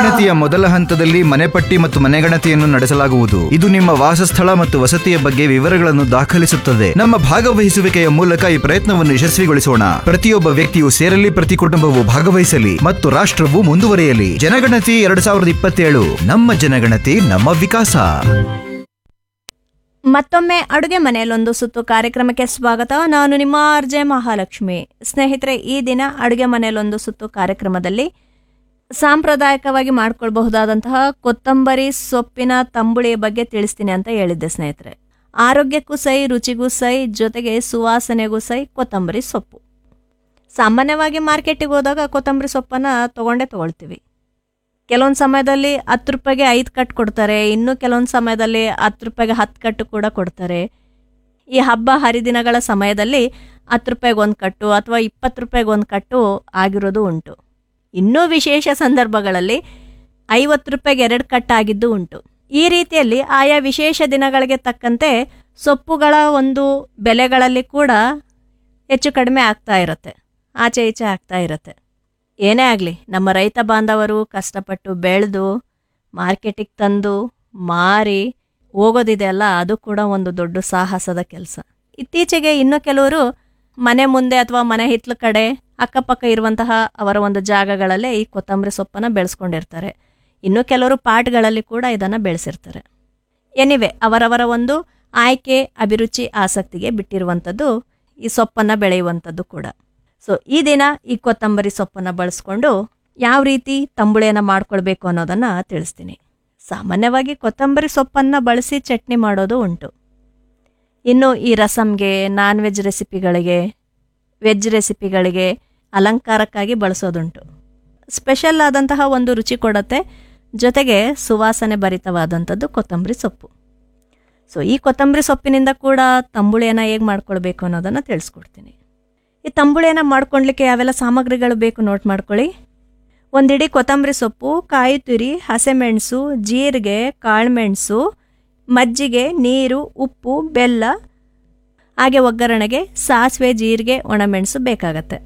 ಜನಗಣತಿಯ ಮೊದಲ ಹಂತದಲ್ಲಿ ಮನೆಪಟ್ಟಿ ಮತ್ತು ಮನೆಗಣತಿಯನ್ನು ನಡೆಸಲಾಗುವುದು ಇದು ನಿಮ್ಮ ವಾಸಸ್ಥಳ ಮತ್ತು ವಸತಿಯ ಬಗ್ಗೆ ವಿವರಗಳನ್ನು ದಾಖಲಿಸುತ್ತದೆ ನಮ್ಮ ಭಾಗವಹಿಸುವಿಕೆಯ ಮೂಲಕ ಈ ಪ್ರಯತ್ನವನ್ನು ಯಶಸ್ವಿಗೊಳಿಸೋಣ ಪ್ರತಿಯೊಬ್ಬ ವ್ಯಕ್ತಿಯು ಸೇರಲಿ ಪ್ರತಿ ಕುಟುಂಬವು ಭಾಗವಹಿಸಲಿ ಮತ್ತು ರಾಷ್ಟ್ರವು ಮುಂದುವರಿಯಲಿ ಜನಗಣತಿ ಎರಡ್ ಸಾವಿರದ ಇಪ್ಪತ್ತೇಳು ನಮ್ಮ ಜನಗಣತಿ ನಮ್ಮ ವಿಕಾಸ ಮತ್ತೊಮ್ಮೆ ಅಡುಗೆ ಮನೆಯಲ್ಲೊಂದು ಸುತ್ತು ಕಾರ್ಯಕ್ರಮಕ್ಕೆ ಸ್ವಾಗತ ನಾನು ನಿಮ್ಮ ಆರ್ ಜೆ ಮಹಾಲಕ್ಷ್ಮಿ ಸ್ನೇಹಿತರೆ ಈ ದಿನ ಅಡುಗೆ ಮನೆಯಲ್ಲೊಂದು ಸುತ್ತು ಕಾರ್ಯಕ್ರಮದಲ್ಲಿ ಸಾಂಪ್ರದಾಯಿಕವಾಗಿ ಮಾಡ್ಕೊಳ್ಬಹುದಾದಂತಹ ಕೊತ್ತಂಬರಿ ಸೊಪ್ಪಿನ ತಂಬುಳಿಯ ಬಗ್ಗೆ ತಿಳಿಸ್ತೀನಿ ಅಂತ ಹೇಳಿದ್ದೆ ಸ್ನೇಹಿತರೆ ಆರೋಗ್ಯಕ್ಕೂ ಸೈ ರುಚಿಗೂ ಸೈ ಜೊತೆಗೆ ಸುವಾಸನೆಗೂ ಸೈ ಕೊತ್ತಂಬರಿ ಸೊಪ್ಪು ಸಾಮಾನ್ಯವಾಗಿ ಮಾರ್ಕೆಟಿಗೆ ಹೋದಾಗ ಕೊತ್ತಂಬರಿ ಸೊಪ್ಪನ್ನು ತಗೊಂಡೇ ತಗೊಳ್ತೀವಿ ಕೆಲವೊಂದು ಸಮಯದಲ್ಲಿ ಹತ್ತು ರೂಪಾಯಿಗೆ ಐದು ಕಟ್ಟು ಕೊಡ್ತಾರೆ ಇನ್ನು ಕೆಲವೊಂದು ಸಮಯದಲ್ಲಿ ಹತ್ತು ರೂಪಾಯಿಗೆ ಹತ್ತು ಕಟ್ಟು ಕೂಡ ಕೊಡ್ತಾರೆ ಈ ಹಬ್ಬ ಹರಿದಿನಗಳ ಸಮಯದಲ್ಲಿ ಹತ್ತು ರೂಪಾಯಿಗೆ ಒಂದು ಕಟ್ಟು ಅಥವಾ ಇಪ್ಪತ್ತು ರೂಪಾಯಿಗೆ ಒಂದು ಕಟ್ಟು ಆಗಿರೋದು ಉಂಟು ಇನ್ನೂ ವಿಶೇಷ ಸಂದರ್ಭಗಳಲ್ಲಿ ಐವತ್ತು ರೂಪಾಯಿಗೆ ಎರಡು ಕಟ್ಟು ಆಗಿದ್ದು ಉಂಟು ಈ ರೀತಿಯಲ್ಲಿ ಆಯಾ ವಿಶೇಷ ದಿನಗಳಿಗೆ ತಕ್ಕಂತೆ ಸೊಪ್ಪುಗಳ ಒಂದು ಬೆಲೆಗಳಲ್ಲಿ ಕೂಡ ಹೆಚ್ಚು ಕಡಿಮೆ ಆಗ್ತಾ ಇರುತ್ತೆ ಆಚೆ ಈಚೆ ಆಗ್ತಾ ಇರುತ್ತೆ ಏನೇ ಆಗಲಿ ನಮ್ಮ ರೈತ ಬಾಂಧವರು ಕಷ್ಟಪಟ್ಟು ಬೆಳೆದು ಮಾರ್ಕೆಟಿಗೆ ತಂದು ಮಾರಿ ಹೋಗೋದಿದೆಯಲ್ಲ ಅದು ಕೂಡ ಒಂದು ದೊಡ್ಡ ಸಾಹಸದ ಕೆಲಸ ಇತ್ತೀಚೆಗೆ ಇನ್ನು ಕೆಲವರು ಮನೆ ಮುಂದೆ ಅಥವಾ ಮನೆ ಹಿತ್ಲ ಕಡೆ ಅಕ್ಕಪಕ್ಕ ಇರುವಂತಹ ಅವರ ಒಂದು ಜಾಗಗಳಲ್ಲೇ ಈ ಕೊತ್ತಂಬರಿ ಸೊಪ್ಪನ್ನು ಬೆಳೆಸ್ಕೊಂಡಿರ್ತಾರೆ ಇನ್ನು ಕೆಲವರು ಪಾಟ್ಗಳಲ್ಲಿ ಕೂಡ ಇದನ್ನು ಬೆಳೆಸಿರ್ತಾರೆ ಎನಿವೆ ಅವರವರ ಒಂದು ಆಯ್ಕೆ ಅಭಿರುಚಿ ಆಸಕ್ತಿಗೆ ಬಿಟ್ಟಿರುವಂಥದ್ದು ಈ ಸೊಪ್ಪನ್ನು ಬೆಳೆಯುವಂಥದ್ದು ಕೂಡ ಸೊ ಈ ದಿನ ಈ ಕೊತ್ತಂಬರಿ ಸೊಪ್ಪನ್ನು ಬಳಸ್ಕೊಂಡು ಯಾವ ರೀತಿ ತಂಬುಳಿಯನ್ನು ಮಾಡ್ಕೊಳ್ಬೇಕು ಅನ್ನೋದನ್ನು ತಿಳಿಸ್ತೀನಿ ಸಾಮಾನ್ಯವಾಗಿ ಕೊತ್ತಂಬರಿ ಸೊಪ್ಪನ್ನು ಬಳಸಿ ಚಟ್ನಿ ಮಾಡೋದು ಉಂಟು ಇನ್ನು ಈ ರಸಮ್ಗೆ ನಾನ್ ವೆಜ್ ರೆಸಿಪಿಗಳಿಗೆ ವೆಜ್ ರೆಸಿಪಿಗಳಿಗೆ ಅಲಂಕಾರಕ್ಕಾಗಿ ಬಳಸೋದುಂಟು ಸ್ಪೆಷಲ್ ಆದಂತಹ ಒಂದು ರುಚಿ ಕೊಡುತ್ತೆ ಜೊತೆಗೆ ಸುವಾಸನೆ ಭರಿತವಾದಂಥದ್ದು ಕೊತ್ತಂಬರಿ ಸೊಪ್ಪು ಸೊ ಈ ಕೊತ್ತಂಬರಿ ಸೊಪ್ಪಿನಿಂದ ಕೂಡ ತಂಬುಳಿಯನ್ನು ಹೇಗೆ ಮಾಡ್ಕೊಳ್ಬೇಕು ಅನ್ನೋದನ್ನು ತಿಳಿಸ್ಕೊಡ್ತೀನಿ ಈ ತಂಬುಳಿಯನ್ನು ಮಾಡ್ಕೊಳ್ಲಿಕ್ಕೆ ಯಾವೆಲ್ಲ ಸಾಮಗ್ರಿಗಳು ಬೇಕು ನೋಟ್ ಮಾಡ್ಕೊಳ್ಳಿ ಒಂದಿಡಿ ಕೊತ್ತಂಬರಿ ಸೊಪ್ಪು ಕಾಯಿ ತುರಿ ಹಸೆಮೆಣಸು ಜೀರಿಗೆ ಕಾಳುಮೆಣಸು ಮಜ್ಜಿಗೆ ನೀರು ಉಪ್ಪು ಬೆಲ್ಲ ಹಾಗೆ ಒಗ್ಗರಣೆಗೆ ಸಾಸಿವೆ ಜೀರಿಗೆ ಒಣಮೆಣಸು ಬೇಕಾಗತ್ತೆ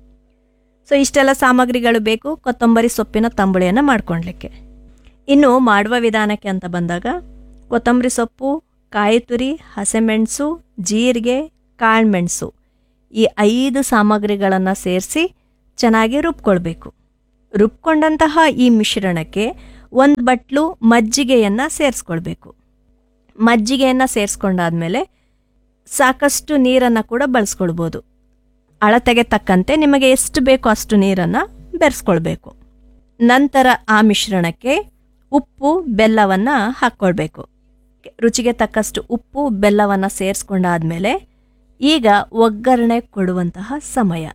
ಸೊ ಇಷ್ಟೆಲ್ಲ ಸಾಮಗ್ರಿಗಳು ಬೇಕು ಕೊತ್ತಂಬರಿ ಸೊಪ್ಪಿನ ತಂಬುಳಿಯನ್ನು ಮಾಡ್ಕೊಳ್ಲಿಕ್ಕೆ ಇನ್ನು ಮಾಡುವ ವಿಧಾನಕ್ಕೆ ಅಂತ ಬಂದಾಗ ಕೊತ್ತಂಬರಿ ಸೊಪ್ಪು ಕಾಯಿ ತುರಿ ಹಸೆಮೆಣಸು ಜೀರಿಗೆ ಕಾಳುಮೆಣಸು ಈ ಐದು ಸಾಮಗ್ರಿಗಳನ್ನು ಸೇರಿಸಿ ಚೆನ್ನಾಗಿ ರುಬ್ಕೊಳ್ಬೇಕು ರುಬ್ಕೊಂಡಂತಹ ಈ ಮಿಶ್ರಣಕ್ಕೆ ಒಂದು ಬಟ್ಲು ಮಜ್ಜಿಗೆಯನ್ನು ಸೇರಿಸ್ಕೊಳ್ಬೇಕು ಮಜ್ಜಿಗೆಯನ್ನು ಸೇರಿಸ್ಕೊಂಡಾದ್ಮೇಲೆ ಸಾಕಷ್ಟು ನೀರನ್ನು ಕೂಡ ಬಳಸ್ಕೊಳ್ಬೋದು ಅಳತೆಗೆ ತಕ್ಕಂತೆ ನಿಮಗೆ ಎಷ್ಟು ಬೇಕೋ ಅಷ್ಟು ನೀರನ್ನು ಬೆರೆಸ್ಕೊಳ್ಬೇಕು ನಂತರ ಆ ಮಿಶ್ರಣಕ್ಕೆ ಉಪ್ಪು ಬೆಲ್ಲವನ್ನು ಹಾಕ್ಕೊಳ್ಬೇಕು ರುಚಿಗೆ ತಕ್ಕಷ್ಟು ಉಪ್ಪು ಬೆಲ್ಲವನ್ನು ಸೇರಿಸ್ಕೊಂಡಾದ್ಮೇಲೆ ಈಗ ಒಗ್ಗರಣೆ ಕೊಡುವಂತಹ ಸಮಯ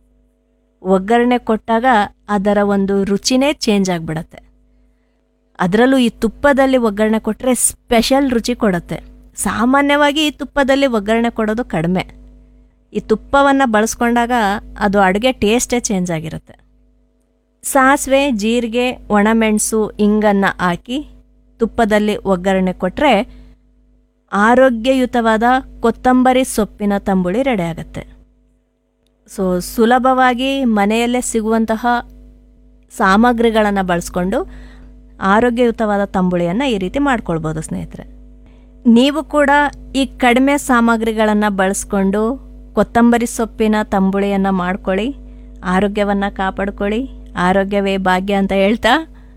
ಒಗ್ಗರಣೆ ಕೊಟ್ಟಾಗ ಅದರ ಒಂದು ರುಚಿನೇ ಚೇಂಜ್ ಆಗಿಬಿಡತ್ತೆ ಅದರಲ್ಲೂ ಈ ತುಪ್ಪದಲ್ಲಿ ಒಗ್ಗರಣೆ ಕೊಟ್ಟರೆ ಸ್ಪೆಷಲ್ ರುಚಿ ಕೊಡುತ್ತೆ ಸಾಮಾನ್ಯವಾಗಿ ಈ ತುಪ್ಪದಲ್ಲಿ ಒಗ್ಗರಣೆ ಕೊಡೋದು ಕಡಿಮೆ ಈ ತುಪ್ಪವನ್ನು ಬಳಸ್ಕೊಂಡಾಗ ಅದು ಅಡುಗೆ ಟೇಸ್ಟೇ ಚೇಂಜ್ ಆಗಿರುತ್ತೆ ಸಾಸಿವೆ ಜೀರಿಗೆ ಒಣಮೆಣಸು ಇಂಗನ್ನು ಹಾಕಿ ತುಪ್ಪದಲ್ಲಿ ಒಗ್ಗರಣೆ ಕೊಟ್ಟರೆ ಆರೋಗ್ಯಯುತವಾದ ಕೊತ್ತಂಬರಿ ಸೊಪ್ಪಿನ ತಂಬುಳಿ ರೆಡಿ ಆಗುತ್ತೆ ಸೊ ಸುಲಭವಾಗಿ ಮನೆಯಲ್ಲೇ ಸಿಗುವಂತಹ ಸಾಮಗ್ರಿಗಳನ್ನು ಬಳಸ್ಕೊಂಡು ಆರೋಗ್ಯಯುತವಾದ ತಂಬುಳಿಯನ್ನು ಈ ರೀತಿ ಮಾಡ್ಕೊಳ್ಬೋದು ಸ್ನೇಹಿತರೆ ನೀವು ಕೂಡ ಈ ಕಡಿಮೆ ಸಾಮಗ್ರಿಗಳನ್ನು ಬಳಸ್ಕೊಂಡು ಕೊತ್ತಂಬರಿ ಸೊಪ್ಪಿನ ತಂಬುಳಿಯನ್ನು ಮಾಡ್ಕೊಳ್ಳಿ ಆರೋಗ್ಯವನ್ನು ಕಾಪಾಡ್ಕೊಳ್ಳಿ ಆರೋಗ್ಯವೇ ಭಾಗ್ಯ ಅಂತ ಹೇಳ್ತಾ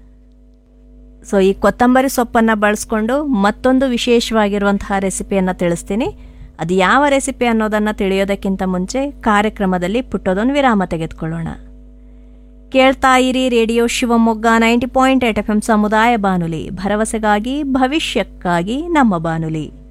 ಸೊ ಈ ಕೊತ್ತಂಬರಿ ಸೊಪ್ಪನ್ನು ಬಳಸ್ಕೊಂಡು ಮತ್ತೊಂದು ವಿಶೇಷವಾಗಿರುವಂತಹ ರೆಸಿಪಿಯನ್ನು ತಿಳಿಸ್ತೀನಿ ಅದು ಯಾವ ರೆಸಿಪಿ ಅನ್ನೋದನ್ನು ತಿಳಿಯೋದಕ್ಕಿಂತ ಮುಂಚೆ ಕಾರ್ಯಕ್ರಮದಲ್ಲಿ ಪುಟ್ಟದೊಂದು ವಿರಾಮ ತೆಗೆದುಕೊಳ್ಳೋಣ ಕೇಳ್ತಾ ಇರಿ radio Shivamogga ninety point eight F M ಸಮುದಾಯ ಬಾನುಲಿ ಭರವಸೆಗಾಗಿ ಭವಿಷ್ಯಕ್ಕಾಗಿ ನಮ್ಮ ಬಾನುಲಿ